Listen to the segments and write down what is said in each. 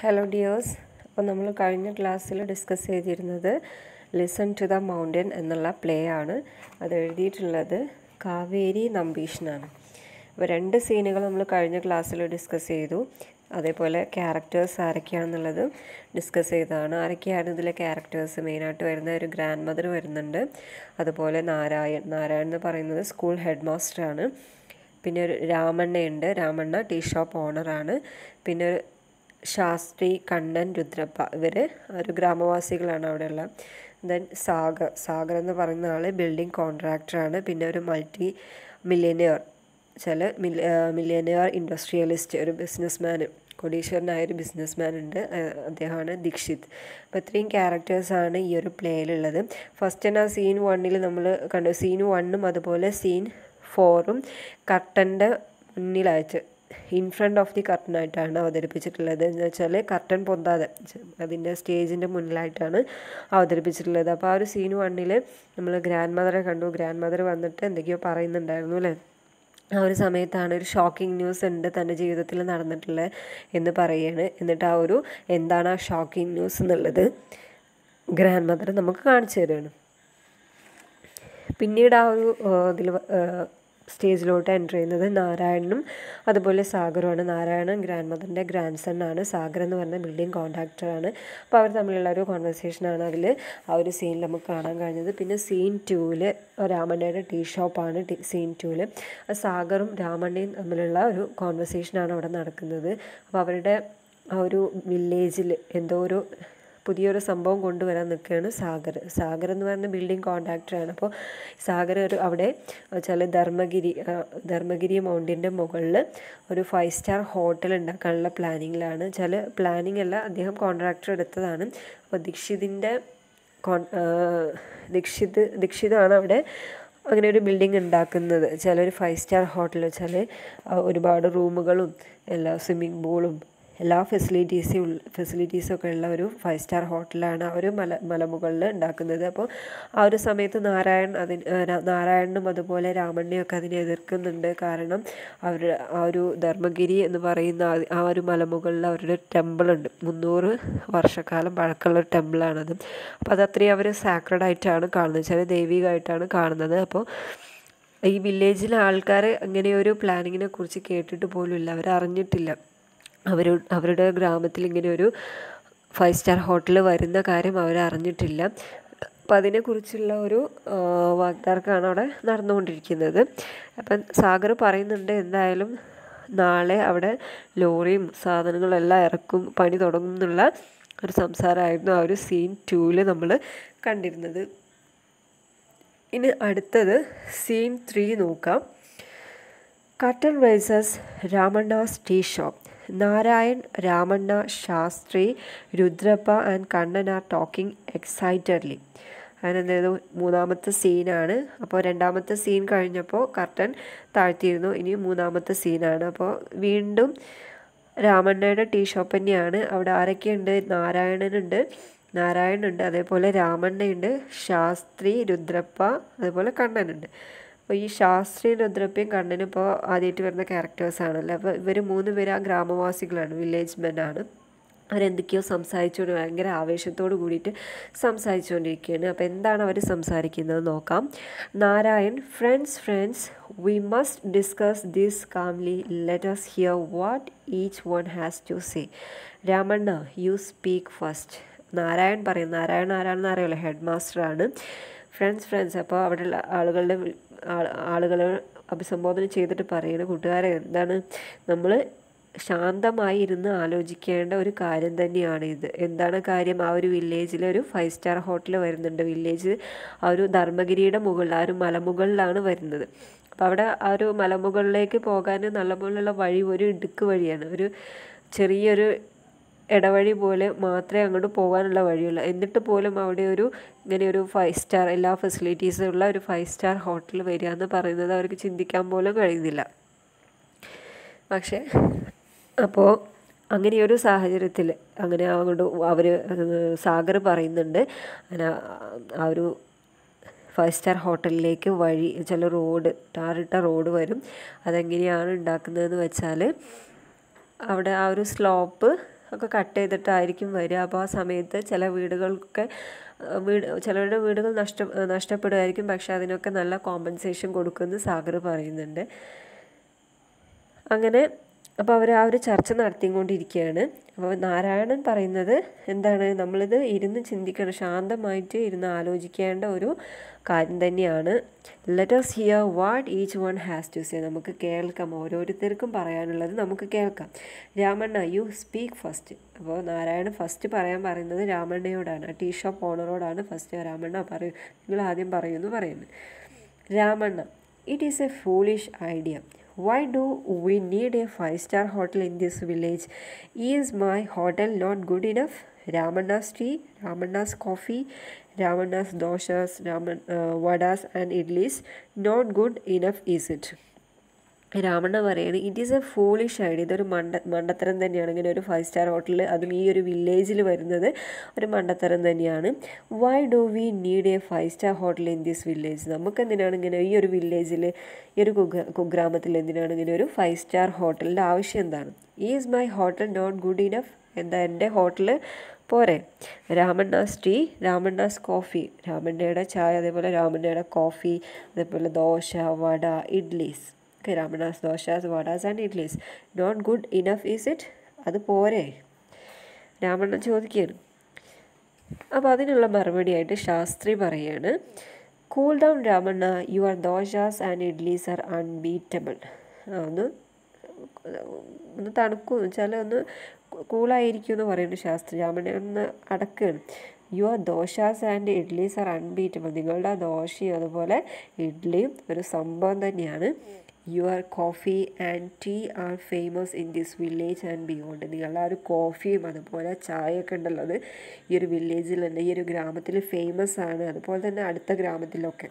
Hello dears അപ്പോൾ നമ്മൾ കഴിഞ്ഞ ക്ലാസ്സിൽ ഡിസ്കസ് ചെയ്തിരുന്നത് ലിസൺ ടു ദ മൗണ്ടൻ എന്നുള്ള പ്ലേ ആണ് അത് എഴുതിയിട്ടുള്ളത് കാവേരി നമ്പീഷനാണ് അപ്പോൾ രണ്ട് സീനുകൾ നമ്മൾ കഴിഞ്ഞ ക്ലാസ്സിൽ ഡിസ്കസ് ചെയ്തു അതേപോലെ ക്യാരക്ടേഴ്സ് ആരൊക്കെയാണെന്നുള്ളത് ഡിസ്കസ് ചെയ്തതാണ് ആരൊക്കെയാണ് ഇതിലെ ക്യാരക്ടേഴ്സ് മെയിനായിട്ട് വരുന്ന ഒരു ഗ്രാൻഡ് മദർ വരുന്നുണ്ട് അതുപോലെ നാരായൺ നാരായൺ എന്ന് പറയുന്നത് സ്കൂൾ ഹെഡ് മാസ്റ്ററാണ് പിന്നെ ഒരു രാമണ്ണയുണ്ട് രാമണ്ണ ടീ ഷോപ്പ് ഓണറാണ് പിന്നെ ഒരു ശാസ്ത്രി കണ്ണൻ രുദ്രപ്പ ഇവർ ഒരു ഗ്രാമവാസികളാണ് അവിടെയുള്ള ദെൻ സാഗർ സാഗർ എന്ന് പറയുന്ന ആൾ ബിൽഡിംഗ് കോൺട്രാക്ടറാണ് പിന്നെ ഒരു മൾട്ടി മില്യനിയർ ചില മില്യനിയർ ഇൻഡസ്ട്രിയലിസ്റ്റ് ഒരു ബിസിനസ്മാൻ കോടീശ്വരനായ ഒരു ബിസിനസ്മാൻ ഉണ്ട് അദ്ദേഹമാണ് ദീക്ഷിത് അപ്പോൾ ഇത്രയും ക്യാരക്ടേഴ്സാണ് ഈ ഒരു പ്ലേയിലുള്ളത് ഫസ്റ്റ് തന്നെ ആ സീൻ വണ്ണിൽ നമ്മൾ കണ്ടു സീൻ വണ്ണും അതുപോലെ സീൻ ഫോറും കർട്ടൻ്റെ മുന്നിലായിട്ട് ഇൻ ഫ്രണ്ട് ഓഫ് ദി കർട്ടനായിട്ടാണ് അവതരിപ്പിച്ചിട്ടുള്ളത് എന്ന് വെച്ചാൽ കർട്ടൻ പൊന്താതെ അതിൻ്റെ സ്റ്റേജിൻ്റെ മുന്നിലായിട്ടാണ് അവതരിപ്പിച്ചിട്ടുള്ളത് അപ്പോൾ ആ ഒരു സീൻ വണ്ണിൽ നമ്മൾ ഗ്രാൻഡ് മദറെ കണ്ടു ഗ്രാൻഡ് മദർ വന്നിട്ട് എന്തൊക്കെയോ പറയുന്നുണ്ടായിരുന്നു അല്ലേ ആ ഒരു സമയത്താണ് ഒരു ഷോക്കിംഗ് ന്യൂസ് ഉണ്ട് തൻ്റെ ജീവിതത്തിൽ നടന്നിട്ടുള്ളത് എന്ന് പറയുകയാണ് എന്നിട്ട് ആ ഒരു എന്താണ് ആ ഷോക്കിംഗ് ന്യൂസ് എന്നുള്ളത് ഗ്രാൻഡ് മദർ നമുക്ക് കാണിച്ചു തരുകയാണ് പിന്നീട് ആ ഒരു ഇതിൽ സ്റ്റേജിലോട്ട് എൻ്റർ ചെയ്യുന്നത് നാരായണനും അതുപോലെ സാഗറുമാണ് നാരായണൻ ഗ്രാൻഡ് മദറിൻ്റെ ഗ്രാൻഡ് സൺ ആണ് സാഗർ എന്ന് പറഞ്ഞ ബിൽഡിംഗ് കോൺട്രാക്ടറാണ് അപ്പോൾ അവർ തമ്മിലുള്ള ഒരു കോൺവെർസേഷനാണ് അതിൽ ആ ഒരു സീനിൽ നമുക്ക് കാണാൻ കഴിഞ്ഞത് പിന്നെ സീൻ ടൂവിൽ രാമണ്ണയുടെ ടീ ഷോപ്പാണ് സീൻ ടൂവിൽ സാഗറും രാമണ്ണയും തമ്മിലുള്ള ഒരു കോൺവെർസേഷനാണ് അവിടെ നടക്കുന്നത് അപ്പോൾ അവരുടെ ആ ഒരു വില്ലേജിൽ എന്തോ ഒരു പുതിയൊരു സംഭവം കൊണ്ടുവരാൻ നിൽക്കുകയാണ് സാഗർ സാഗർ എന്ന് പറയുന്ന ബിൽഡിംഗ് കോൺട്രാക്ടറാണ് അപ്പോൾ സാഗർ ഒരു അവിടെ ചില ധർമ്മഗിരി ധർമ്മഗിരി മൗണ്ടിൻ്റെ മുകളിൽ ഒരു ഫൈവ് സ്റ്റാർ ഹോട്ടൽ ഉണ്ടാക്കാനുള്ള പ്ലാനിങ്ങിലാണ് ചില പ്ലാനിങ് അല്ല അദ്ദേഹം കോൺട്രാക്ടർ എടുത്തതാണ് അപ്പോൾ ദീക്ഷിതിൻ്റെ കോൺ ദീക്ഷിത് ദീക്ഷിതാണ് അവിടെ അങ്ങനെ ഒരു ബിൽഡിംഗ് ഉണ്ടാക്കുന്നത് ചില ഒരു ഫൈവ് സ്റ്റാർ ഹോട്ടൽ വെച്ചാൽ ഒരുപാട് റൂമുകളും എല്ലാ സ്വിമ്മിംഗ് പൂളും എല്ലാ ഫെസിലിറ്റീസും ഫെസിലിറ്റീസും ഒക്കെ ഉള്ള ഒരു ഫൈവ് സ്റ്റാർ ഹോട്ടലാണ് അവർ മല മലമുകളിൽ ഉണ്ടാക്കുന്നത് അപ്പോൾ ആ ഒരു സമയത്ത് നാരായൺ അതിന് നാരായണനും അതുപോലെ രാമണ്ണയൊക്കെ അതിനെ എതിർക്കുന്നുണ്ട് കാരണം അവർ ആ ഒരു ധർമ്മഗിരി എന്ന് പറയുന്ന ആ ഒരു മലമുകളിൽ അവരുടെ ടെമ്പിളുണ്ട് മുന്നൂറ് വർഷക്കാലം പഴക്കമുള്ള ഒരു ടെമ്പിളാണത് അപ്പോൾ അത് അത്രയും അവർ സാക്രഡ് ആയിട്ടാണ് കാണുന്നത് ചില ദൈവികമായിട്ടാണ് കാണുന്നത് അപ്പോൾ ഈ വില്ലേജിലെ ആൾക്കാർ ഇങ്ങനെ ഒരു പ്ലാനിങ്ങിനെ കുറിച്ച് കേട്ടിട്ട് പോലും ഇല്ല അവർ അറിഞ്ഞിട്ടില്ല അവർ അവരുടെ ഗ്രാമത്തിൽ ഇങ്ങനെ ഒരു ഫൈവ് സ്റ്റാർ ഹോട്ടൽ വരുന്ന കാര്യം അവർ അറിഞ്ഞിട്ടില്ല അപ്പം അതിനെക്കുറിച്ചുള്ള ഒരു വാഗ്ദാർക്കാണ് അവിടെ നടന്നുകൊണ്ടിരിക്കുന്നത് അപ്പം സാഗർ പറയുന്നുണ്ട് എന്തായാലും നാളെ അവിടെ ലോറിയും സാധനങ്ങളെല്ലാം ഇറക്കും പണി തുടങ്ങും എന്നുള്ള ഒരു സംസാരമായിരുന്നു ആ ഒരു സീൻ ടൂവിൽ നമ്മൾ കണ്ടിരുന്നത് ഇനി അടുത്തത് സീൻ ത്രീ നോക്കാം curtain rises Ramanna's tea shop Narayan Ramanna Shastri Rudrappa and Kannan are talking excitedly അതിനെന്തായത് മൂന്നാമത്തെ സീനാണ് അപ്പോൾ രണ്ടാമത്തെ സീൻ കഴിഞ്ഞപ്പോൾ കർട്ടൻ താഴ്ത്തിയിരുന്നു ഇനി മൂന്നാമത്തെ സീനാണ് അപ്പോൾ വീണ്ടും രാമണ്ണയുടെ ടീ ഷോപ്പ് തന്നെയാണ് അവിടെ ആരൊക്കെയുണ്ട് നാരായണനുണ്ട് നാരായണനുണ്ട് അതേപോലെ രാമണ്ണയുണ്ട് ശാസ്ത്രി രുദ്രപ്പ അതുപോലെ കണ്ണനുണ്ട് അപ്പോൾ ഈ ശാസ്ത്രി രുദ്രപ്പയും കണ്ണനും ഇപ്പോൾ ആദ്യമായിട്ട് വരുന്ന ക്യാരക്ടേഴ്സാണല്ലോ അപ്പോൾ ഇവർ മൂന്ന് പേര് ആ ഗ്രാമവാസികളാണ് വില്ലേജ് മെൻ ആണ് അവരെന്തൊക്കെയോ സംസാരിച്ചുകൊണ്ട് ഭയങ്കര ആവേശത്തോട് കൂടിയിട്ട് സംസാരിച്ചുകൊണ്ടിരിക്കുകയാണ് അപ്പോൾ എന്താണ് അവർ സംസാരിക്കുന്നത് നോക്കാം Narayan friends friends we must discuss this calmly let us hear what each one has to say Ramanna you speak first Narayan പറയും നാരായൺ ആരാണെന്ന് അറിയാമല്ലോ ഹെഡ് മാസ്റ്ററാണ് ഫ്രണ്ട്സ് ഫ്രണ്ട്സ് അപ്പോൾ അവിടെയുള്ള ആളുകളുടെ ആളുകളെ അഭിസംബോധന ചെയ്തിട്ട് പറയുന്നത് കൂട്ടുകാരെ എന്താണ് നമ്മൾ ശാന്തമായി ഇരുന്ന് ആലോചിക്കേണ്ട ഒരു കാര്യം തന്നെയാണ് ഇത് എന്താണ് കാര്യം ആ ഒരു വില്ലേജിൽ ഒരു ഫൈവ് സ്റ്റാർ ഹോട്ടൽ വരുന്നുണ്ട് വില്ലേജ് ആ ഒരു ധർമ്മഗിരിയുടെ മുകളിൽ ആ ഒരു മലമുകളിലാണ് വരുന്നത് അപ്പോൾ അവിടെ ആ ഒരു മലമുകളിലേക്ക് പോകാൻ നല്ലപോലുള്ള വഴി ഒരു ഇടുക്ക് വഴിയാണ് ഒരു ചെറിയൊരു ഇടവഴി പോലെ മാത്രമേ അങ്ങോട്ട് പോകാനുള്ള വഴിയുള്ളൂ എന്നിട്ട് പോലും അവിടെ ഒരു ഇങ്ങനെ ഒരു ഫൈവ് സ്റ്റാർ എല്ലാ ഫെസിലിറ്റീസും ഉള്ള ഒരു ഫൈവ് സ്റ്റാർ ഹോട്ടൽ വരിക എന്ന് പറയുന്നത് അവർക്ക് ചിന്തിക്കാൻ പോലും കഴിയുന്നില്ല പക്ഷേ അപ്പോൾ അങ്ങനെയൊരു സാഹചര്യത്തിൽ അങ്ങനെ അങ്ങോട്ട് അവർ സാഗർ പറയുന്നുണ്ട് അങ്ങനെ ആ ഒരു ഫൈവ് സ്റ്റാർ ഹോട്ടലിലേക്ക് വഴി ചില റോഡ് ടാറിട്ട റോഡ് വരും അതെങ്ങനെയാണ് ഉണ്ടാക്കുന്നതെന്ന് വെച്ചാൽ അവിടെ ആ ഒരു സ്ലോപ്പ് ഒക്കെ കട്ട് ചെയ്തിട്ടായിരിക്കും വരിക അപ്പോൾ ആ സമയത്ത് ചില വീടുകൾക്കൊക്കെ ആ, വീട് ചിലരുടെ വീടുകൾ നഷ്ട നഷ്ടപ്പെടുമായിരിക്കും പക്ഷെ അതിനൊക്കെ നല്ല കോമ്പൻസേഷൻ കൊടുക്കുമെന്ന് സാഗർ പറയുന്നുണ്ട് അങ്ങനെ അപ്പോൾ അവർ ആ ഒരു ചർച്ച നടത്തിക്കൊണ്ടിരിക്കുകയാണ് അപ്പോൾ നാരായണൻ പറയുന്നത് എന്താണ് നമ്മളിത് ഇരുന്ന് ചിന്തിക്കണം ശാന്തമായിട്ട് ഇരുന്ന് ആലോചിക്കേണ്ട ഒരു കാര്യം തന്നെയാണ് let's hear what each one has to say നമുക്ക് കേൾക്കാം ഓരോരുത്തർക്കും പറയാനുള്ളത് നമുക്ക് കേൾക്കാം രാമണ്ണ യു സ്പീക്ക് ഫസ്റ്റ് അപ്പോൾ നാരായണൻ ഫസ്റ്റ് പറയാൻ പറയുന്നത് രാമണ്ണയോടാണ് ടീ ഷോപ്പ് ഓണറോടാണ് ഫസ്റ്റ് രാമണ്ണ പറയൂ നിങ്ങൾ ആദ്യം പറയുമെന്ന് പറയുന്നത് Ramanna it is a foolish idea why do we need a five star hotel in this village is my hotel not good enough Ramanna's tea Ramanna's coffee Ramanna's dosas Raman vadas and idlis not good enough is it Ramanna പറയാണ് it is a foolish idea ഇതൊരു മണ്ട മണ്ടത്തരം തന്നെയാണ് ഇങ്ങനെ ഒരു five star hotel അതും ഈ ഒരു വില്ലേജിൽ വരുന്നത് ഒരു മണ്ടത്തരം തന്നെയാണ് why do we need a five star hotel in this village നമുക്ക് എന്തിനാണ് ഇങ്ങനെ ഈ ഒരു വില്ലേജിൽ ഈ ഒരു കുഗ്ര കുഗ്രാമത്തിൽ എന്തിനാണ് ഇങ്ങനെ ഒരു ഫൈവ് സ്റ്റാർ ഹോട്ടലിൻ്റെ ആവശ്യം എന്താണ് is my hotel not good enough എന്താ എൻ്റെ ഹോട്ടൽ പോരെ രാമണ്ണാസ് ടീ രാമണ്ണാസ് കോഫി രാമണ്ണയുടെ ചായ അതേപോലെ രാമണ്ണയുടെ കോഫി അതേപോലെ dosa vada idlis okay Ramanna's dosas vadas and idlis not good enough is it അത് പോരെ രാമണ്ണൻ ചോദിക്കുകയാണ് അപ്പോൾ അതിനുള്ള മറുപടിയായിട്ട് ശാസ്ത്രി പറയാണ് cool down Ramanna your dosas and idlis are unbeatable ആ ഒന്ന് ഒന്ന് തണുക്കും എന്ന് വെച്ചാൽ ഒന്ന് കൂളായിരിക്കും എന്ന് പറയുന്നു ശാസ്ത്രി രാമണ്ണ ഒന്ന് അടക്കുകയാണ് your dosas and idlis are unbeatable നിങ്ങളുടെ ദോശയും അതുപോലെ ഇഡ്ഡലിയും ഒരു സംഭവം തന്നെയാണ് your coffee and tea are famous in this village and beyond നിങ്ങളുടെ ആ ഒരു കോഫിയും അതുപോലെ ചായയൊക്കെ ഉണ്ടല്ലോ അത് ഈ ഒരു വില്ലേജിൽ തന്നെ ഈ ഒരു ഗ്രാമത്തിൽ ഫേമസ് ആണ് അതുപോലെ തന്നെ അടുത്ത ഗ്രാമത്തിലൊക്കെ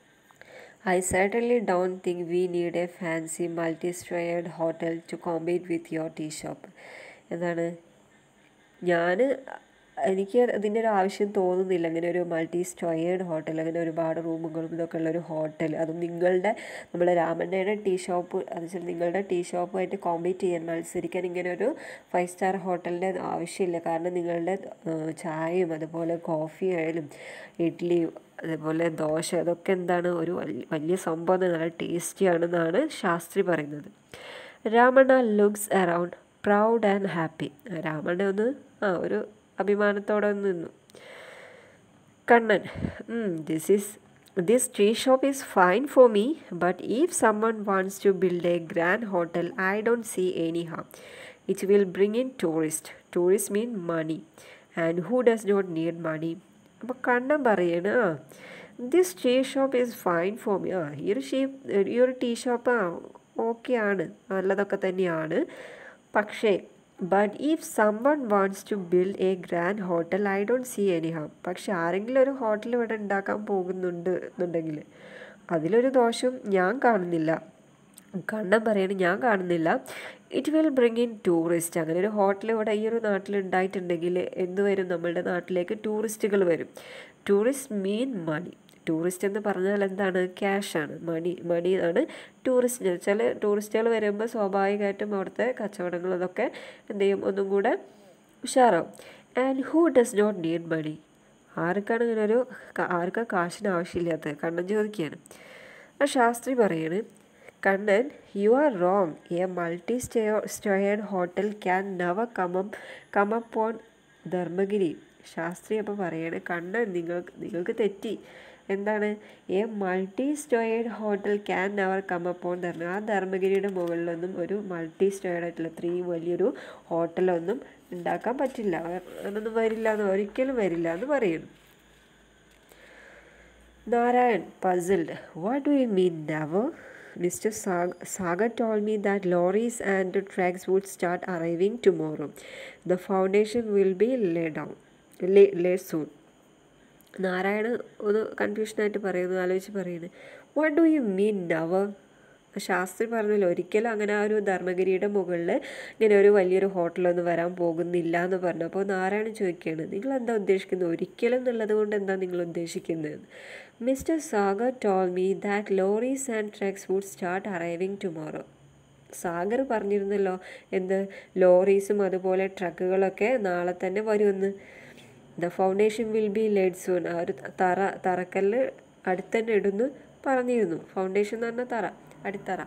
I certainly don't think we need a fancy multi-strayed hotel to compete with your tea shop എന്താണ് ഞാൻ എനിക്ക് അതിൻ്റെ ഒരു ആവശ്യം തോന്നുന്നില്ല അങ്ങനെ ഒരു മൾട്ടി സ്റ്റോയേഡ് ഹോട്ടൽ അങ്ങനെ ഒരുപാട് റൂമുകളും ഇതൊക്കെ ഉള്ള ഒരു ഹോട്ടൽ അതും നിങ്ങളുടെ നമ്മുടെ രാമണ്ണയുടെ ടീ ഷോപ്പ് അത് വെച്ചാൽ നിങ്ങളുടെ ടീ ഷോപ്പുമായിട്ട് കോമ്പീറ്റ് ചെയ്യാൻ മത്സരിക്കാൻ ഇങ്ങനെ ഒരു ഫൈവ് സ്റ്റാർ ഹോട്ടലിൻ്റെ ആവശ്യമില്ല കാരണം നിങ്ങളുടെ ആ, ചായയും അതുപോലെ കോഫി ആയാലും ഇഡ്ഡലിയും അതേപോലെ ദോശ അതൊക്കെ എന്താണ് ഒരു വലിയ വലിയ സംഭവം തന്നെ നല്ല ടേസ്റ്റിയാണെന്നാണ് ശാസ്ത്രി പറയുന്നത് Ramanna looks around proud and happy Ramanna ഒന്ന് ആ ഒരു അഭിമാനത്തോടെ ഒന്ന് നിന്നു Kannan this is this tea shop is fine for me but if someone wants to build a grand hotel I don't see any harm it will bring in tourist tourist mean money and who does not need money അപ്പോൾ കണ്ണൻ പറയാണ് ആ this tea shop is fine for me ആ ഈ ഒരു she ഈ ഒരു tea shop ആ okay ആണ് നല്ലതൊക്കെ തന്നെയാണ് പക്ഷേ but if someone wants to build a grand hotel I don't see any harm പക്ഷെ ആരെങ്കിലും ഒരു ഹോട്ടൽ ഇവിടെ ഉണ്ടാക്കാൻ പോകുന്നുണ്ട് എന്നുണ്ടെങ്കിൽ അതിലൊരു ദോഷം ഞാൻ കാണുന്നില്ല കണ്ണൻ പറയണ ഞാൻ കാണുന്നില്ല it will bring in tourist അങ്ങനെ ഒരു ഹോട്ടൽ ഇവിടെ ഈ ഒരു നാട്ടിൽ ഉണ്ടായിട്ടുണ്ടെങ്കിൽ എന്ത് വരും നമ്മളുടെ നാട്ടിലേക്ക് ടൂറിസ്റ്റുകൾ വരും ടൂറിസ്റ്റ് മീൻ മണി ടൂറിസ്റ്റ് എന്ന് പറഞ്ഞാൽ എന്താണ് ക്യാഷാണ് മണി മണി ആണ് ടൂറിസ്റ്റ് എന്ന് വെച്ചാൽ ടൂറിസ്റ്റുകൾ വരുമ്പോൾ സ്വാഭാവികമായിട്ടും അവിടുത്തെ കച്ചവടങ്ങൾ അതൊക്കെ എന്ത് ചെയ്യും ഒന്നും കൂടെ ഉഷാറാവും and who does not need money ആർക്കാണ് ഇങ്ങനെ ഒരു ആർക്കാ കാശിന് ആവശ്യമില്ലാത്തത് കണ്ണൻ ചോദിക്കുകയാണ് ആ ശാസ്ത്രി പറയാണ് Kannan you are wrong a multi stay storeyed hotel can never come come up on Dharmagiri Shastri അപ്പോൾ പറയാണ് കണ്ണൻ നിങ്ങൾക്ക് നിങ്ങൾക്ക് തെറ്റി എന്താണ് a multi storeyed hotel can never come up on Dharma ആ ധർമ്മഗിരിയുടെ മുകളിലൊന്നും ഒരു മൾട്ടി സ്റ്റോയേഡ് ആയിട്ടുള്ള ഇത്രയും വലിയൊരു ഹോട്ടലൊന്നും ഉണ്ടാക്കാൻ പറ്റില്ല അതൊന്നും വരില്ല എന്ന് ഒരിക്കലും വരില്ല എന്ന് പറയുന്നു Narayan, puzzled. What do you mean, never? Mr. Sag- Sagar told me that lorries and trucks would start arriving tomorrow. The foundation will be laid down, lay, laid soon. Narayana ഒന്ന് കൺഫ്യൂഷനായിട്ട് പറയുന്നു ആലോചിച്ച് പറയുന്നു what do you mean never Shastri പറഞ്ഞല്ലോ ഒരിക്കലും അങ്ങനെ ആ ഒരു ധർമ്മഗിരിയുടെ മുകളിൽ ഇങ്ങനെ ഒരു വലിയൊരു ഹോട്ടലൊന്നും വരാൻ പോകുന്നില്ല എന്ന് പറഞ്ഞു അപ്പോൾ നാരായണൻ ചോദിക്കുകയാണ് നിങ്ങൾ എന്താ ഉദ്ദേശിക്കുന്നത് ഒരിക്കലും എന്നുള്ളത് കൊണ്ട് എന്താ നിങ്ങൾ ഉദ്ദേശിക്കുന്നത് mister Sagar told me that lorries and trucks would start arriving tomorrow Sagar പറഞ്ഞിരുന്നല്ലോ എന്ത് ലോറീസും അതുപോലെ ട്രക്കുകളൊക്കെ നാളെ തന്നെ വരുമെന്ന് the foundation will be laid soon ആ ഒരു തറ തറക്കല്ല് അടുത്ത് തന്നെ ഇടുന്നു പറഞ്ഞിരുന്നു ഫൗണ്ടേഷൻ എന്ന് പറഞ്ഞാൽ തറ അടിത്തറ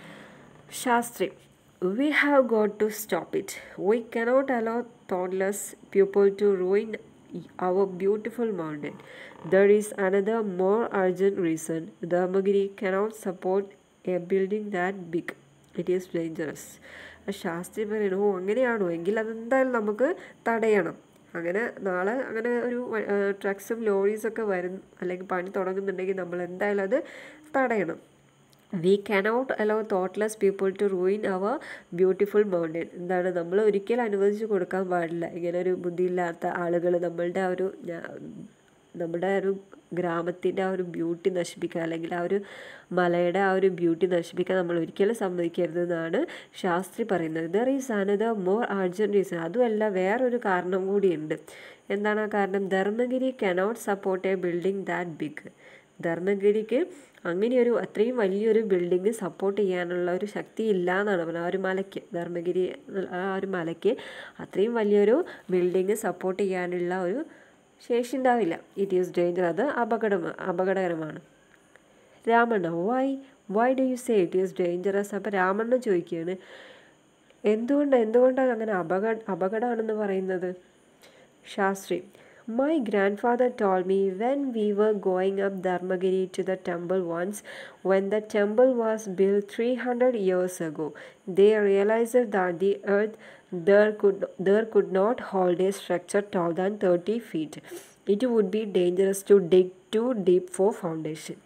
Shastri we have got to stop it we cannot allow thoughtless people to ruin our beautiful mountain. There is another more urgent reason. Dharmagiri cannot support a building that big. It is dangerous. Shastri പറയുന്നു ഓ അങ്ങനെയാണോ എങ്കിൽ അതെന്തായാലും നമുക്ക് തടയണം അങ്ങനെ നാളെ അങ്ങനെ ഒരു ട്രക്സും ലോറീസൊക്കെ വരും അല്ലെങ്കിൽ പണി തുടങ്ങുന്നുണ്ടെങ്കിൽ നമ്മൾ എന്തായാലും അത് തടയണം we cannot allow thoughtless people to ruin our beautiful mountain എന്താണ് നമ്മൾ ഒരിക്കലും അനുവദിച്ച് കൊടുക്കാൻ പാടില്ല ഇങ്ങനെ ഒരു ബുദ്ധിയില്ലാത്ത ആളുകൾ നമ്മളുടെ ആ ഒരു നമ്മുടെ ഒരു ഗ്രാമത്തിൻ്റെ ആ ഒരു ബ്യൂട്ടി നശിപ്പിക്കുക അല്ലെങ്കിൽ ആ ഒരു മലയുടെ ആ ഒരു ബ്യൂട്ടി നശിപ്പിക്കാൻ നമ്മൾ ഒരിക്കലും സമ്മതിക്കരുത് എന്നാണ് ശാസ്ത്രി പറയുന്നത് there is another more urgent reason അതുമല്ല വേറൊരു കാരണം കൂടിയുണ്ട് എന്താണ് ആ കാരണം Dharmagiri cannot support a building that big ധർമ്മഗിരിക്ക് അങ്ങനെയൊരു അത്രയും വലിയൊരു ബിൽഡിങ് സപ്പോർട്ട് ചെയ്യാനുള്ള ഒരു ശക്തി ഇല്ല എന്നാണ് പറഞ്ഞത് ആ ഒരു മലയ്ക്ക് ധർമ്മഗിരി ആ ഒരു മലയ്ക്ക് അത്രയും വലിയൊരു ബിൽഡിങ് സപ്പോർട്ട് ചെയ്യാനുള്ള ഒരു ശേഷി ഉണ്ടാവില്ല ഇറ്റ് ഈസ് ഡേഞ്ചർ അത് അപകടം അപകടകരമാണ് Ramanna why why do you say it is dangerous അപ്പോൾ രാമണ്ണ ചോദിക്കുകയാണ് എന്തുകൊണ്ട് എന്തുകൊണ്ടാണ് അങ്ങനെ അപകട അപകടമാണെന്ന് പറയുന്നത് Shastri My grandfather told me when we were going up Dharmagiri to the temple once, when the temple was built 300 years ago, they realized that the earth there could, there could not hold a structure taller than 30 feet. It would be dangerous to dig too deep for foundation.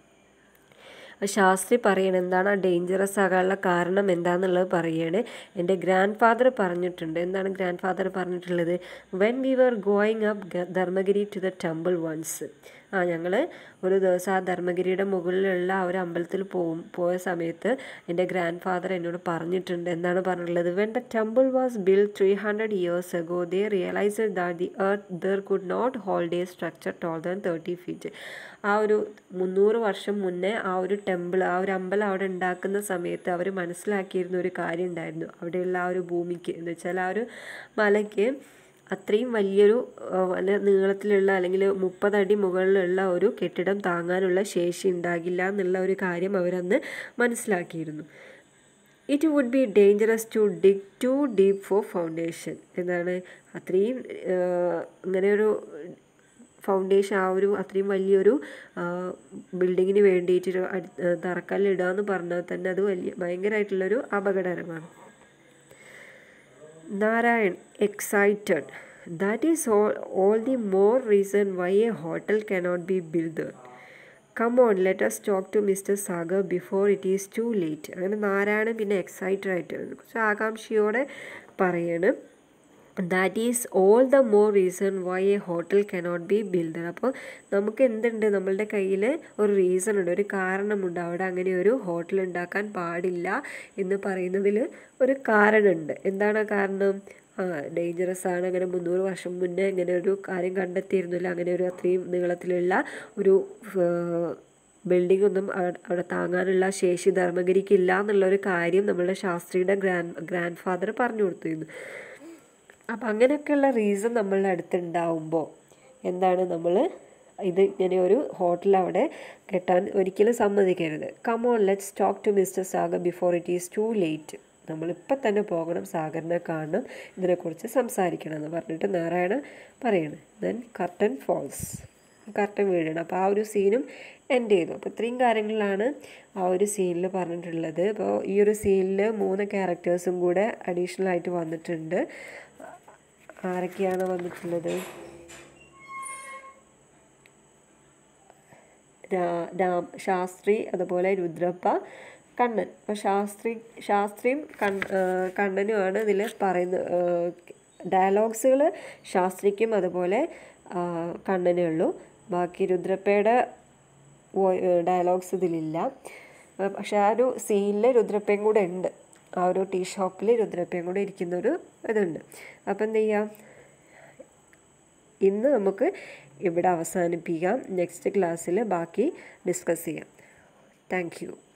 Shastri പറയണ എന്താണ് ആ dangerous ആകാനുള്ള കാരണം എന്താണെന്നുള്ളത് പറയാണ് എൻ്റെ grand grandfather പറഞ്ഞിട്ടുണ്ട് എന്താണ് ഗ്രാൻഡ് ഫാദർ പറഞ്ഞിട്ടുള്ളത് when we were going up Dharmagiri to the temple once ആ ഞങ്ങൾ ഒരു ദിവസം ആ ധർമ്മഗിരിയുടെ മുകളിലുള്ള ആ ഒരു അമ്പലത്തിൽ പോകും പോയ സമയത്ത് എൻ്റെ ഗ്രാൻഡ് ഫാദർ എന്നോട് പറഞ്ഞിട്ടുണ്ട് എന്താണ് പറഞ്ഞിട്ടുള്ളത് when the temple was built three hundred years ago they realise that the earth there could not hold a structure tall than thirty feet ആ ഒരു മുന്നൂറ് വർഷം മുന്നേ ആ ഒരു ടെമ്പിൾ ആ ഒരു അമ്പലം അവിടെ ഉണ്ടാക്കുന്ന സമയത്ത് അവർ മനസ്സിലാക്കിയിരുന്ന ഒരു കാര്യം ഉണ്ടായിരുന്നു അവിടെയുള്ള ആ ഒരു ഭൂമിക്ക് എന്ന് വെച്ചാൽ ആ ഒരു മലയ്ക്ക് അത്രയും വലിയൊരു നല്ല നീളത്തിലുള്ള അല്ലെങ്കിൽ മുപ്പതടി മുകളിലുള്ള ഒരു കെട്ടിടം താങ്ങാനുള്ള ശേഷി ഉണ്ടാകില്ല എന്നുള്ള ഒരു കാര്യം അവരന്ന് മനസ്സിലാക്കിയിരുന്നു it would be dangerous to dig too deep for foundation എന്താണ് അത്രയും ഇങ്ങനെ ഒരു ഫൗണ്ടേഷൻ ആ ഒരു അത്രയും വലിയൊരു ബിൽഡിങ്ങിന് വേണ്ടിയിട്ട് തറക്കല്ലിടുക എന്ന് പറഞ്ഞാൽ തന്നെ അത് വലിയ ഭയങ്കരമായിട്ടുള്ളൊരു അപകടകരമാണ് Narayan excited that is all all the more reason why a hotel cannot be build come on let us talk to mister Sagar before it is too late അങ്ങനെ നാരായണൻ പിന്നെ എക്സൈറ്റഡ് ആയിട്ട് കുറച്ച് ആകാംക്ഷയോടെ പറയാണ് that is all the more reason why a hotel cannot be build അപ്പോൾ നമുക്ക് എന്തുണ്ട് നമ്മളുടെ കയ്യിൽ ഒരു റീസൺ ഉണ്ട് ഒരു കാരണമുണ്ട് അവിടെ അങ്ങനെ ഒരു ഹോട്ടൽ ഉണ്ടാക്കാൻ പാടില്ല എന്ന് പറയുന്നതിൽ ഒരു കാരണമുണ്ട് എന്താണ് ആ കാരണം ആ ഡേഞ്ചറസ് ആണ് അങ്ങനെ മുന്നൂറ് വർഷം മുന്നേ ഇങ്ങനെ ഒരു കാര്യം കണ്ടെത്തിയിരുന്നില്ല അങ്ങനെ ഒരു അത്രയും നീളത്തിലുള്ള ഒരു ബിൽഡിംഗ് ഒന്നും അവിടെ താങ്ങാനുള്ള ശേഷി ധർമ്മഗിരിക്കില്ല എന്നുള്ളൊരു കാര്യം നമ്മളുടെ ശാസ്ത്രിയുടെ ഗ്രാൻഡ് ഗ്രാൻഡ് ഫാദർ പറഞ്ഞു കൊടുത്തിരുന്നു അപ്പം അങ്ങനെയൊക്കെയുള്ള റീസൺ നമ്മളുടെ അടുത്തുണ്ടാവുമ്പോൾ എന്താണ് നമ്മൾ ഇത് ഇങ്ങനെ ഒരു ഹോട്ടൽ അവിടെ കെട്ടാൻ ഒരിക്കലും സമ്മതിക്കരുത് come on let's talk to mister Sagar before it is too late നമ്മളിപ്പോൾ തന്നെ പോകണം സാഗറിനെ കാണണം ഇതിനെക്കുറിച്ച് സംസാരിക്കണം എന്ന് പറഞ്ഞിട്ട് നാരായണ പറയണം ദെൻ കർട്ടൻ ഫോൾസ് കർട്ടൻ വീഴണം അപ്പോൾ ആ ഒരു സീനും എൻഡ് ചെയ്തു അപ്പോൾ ഇത്രയും കാര്യങ്ങളാണ് ആ ഒരു സീനിൽ പറഞ്ഞിട്ടുള്ളത് അപ്പോൾ ഈ ഒരു സീനിൽ മൂന്ന് ക്യാരക്ടേഴ്സും കൂടെ അഡീഷണൽ ആയിട്ട് വന്നിട്ടുണ്ട് ആരൊക്കെയാണ് വന്നിട്ടുള്ളത് രാം ശാസ്ത്രി അതുപോലെ രുദ്രപ്പ കണ്ണൻ അപ്പോൾ ശാസ്ത്രി ശാസ്ത്രിയും കൺ കണ്ണനുമാണ് ഇതിൽ പറയുന്ന ഡയലോഗ്സുകൾ ശാസ്ത്രിക്കും അതുപോലെ കണ്ണനേ ഉള്ളൂ ബാക്കി രുദ്രപ്പയുടെ ഡയലോഗ്സ് ഇതിലില്ല പക്ഷെ ആ ഒരു സീനിൽ രുദ്രപ്പയും കൂടെ ഉണ്ട് ആ ഒരു ടീ ഷോപ്പിൽ രുദ്രപ്പയും കൂടെ ഇരിക്കുന്നൊരു ഇതുണ്ട് അപ്പോൾ എന്ത് ചെയ്യാം ഇന്ന് നമുക്ക് ഇവിടെ അവസാനിപ്പിക്കാം നെക്സ്റ്റ് ക്ലാസ്സിൽ ബാക്കി ഡിസ്കസ് ചെയ്യാം താങ്ക് യു